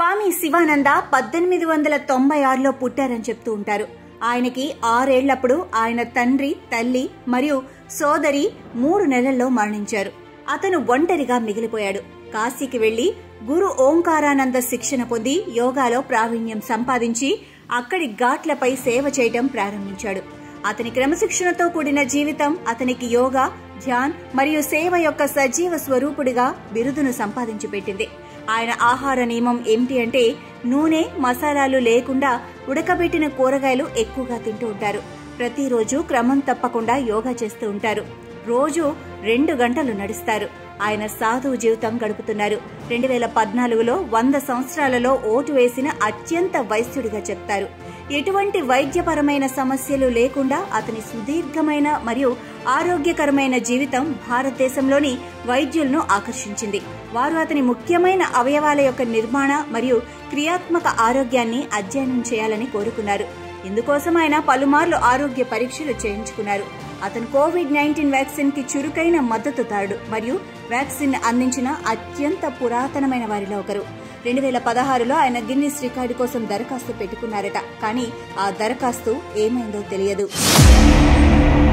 స్వామి శివానంద పద్దెనిమిది వందల తొంభై ఆరులో పుట్టారని చెప్తూ ఉంటారు ఆయనకి ఆరేళ్లప్పుడు ఆయన తండ్రి తల్లి మరియు సోదరి మూడు నెలల్లో మరణించారు అతను ఒంటరిగా మిగిలిపోయాడు కాశీకి వెళ్లి గురు ఓంకారానంద శిక్షణ పొంది యోగాలో ప్రావీణ్యం సంపాదించి అక్కడి ఘాట్లపై సేవ చేయటం ప్రారంభించాడు అతని క్రమశిక్షణతో కూడిన జీవితం అతనికి యోగా ధ్యాన్ మరియు సేవ యొక్క సజీవ స్వరూపుడిగా బిరుదును సంపాదించి పెట్టింది ఆయన ఆహార నియమం ఏమిటి అంటే నూనె మసాలాలు లేకుండా ఉడకబెట్టిన కూరగాయలు ఎక్కువగా తింటూ ఉంటారు ప్రతిరోజు క్రమం తప్పకుండా యోగా చేస్తూ ఉంటారు రోజు రెండు గంటలు నడుస్తారు ఆయన సాధువు జీవితం గడుపుతున్నారు రెండు వేల పద్నాలుగులో వంద సంవత్సరాలలో ఓటు వేసిన అత్యంత వైద్యుడిగా చెప్తారు ఎటువంటి వైద్యపరమైన సమస్యలు లేకుండా అతని సుదీర్ఘమైన మరియు ఆరోగ్యకరమైన జీవితం భారతదేశంలోని వైద్యులను ఆకర్షించింది వారు అతని ముఖ్యమైన అవయవాల యొక్క నిర్మాణ మరియు క్రియాత్మక ఆరోగ్యాన్ని అధ్యయనం చేయాలని కోరుకున్నారు ఇందుకోసం ఆయన పలుమార్లు ఆరోగ్య పరీక్షలు చేయించుకున్నారు అతను కోవిడ్ నైన్టీన్ వ్యాక్సిన్ కి చురుకైన మద్దతుదారుడు మరియు వ్యాక్సిన్ అందించిన అత్యంత పురాతనమైన వారిలో ఒకరు రెండు వేల పదహారులో ఆయన గిన్నిస్ రికార్డు కోసం దరఖాస్తు పెట్టుకున్నారట కానీ ఆ దరఖాస్తు ఏమైందో తెలియదు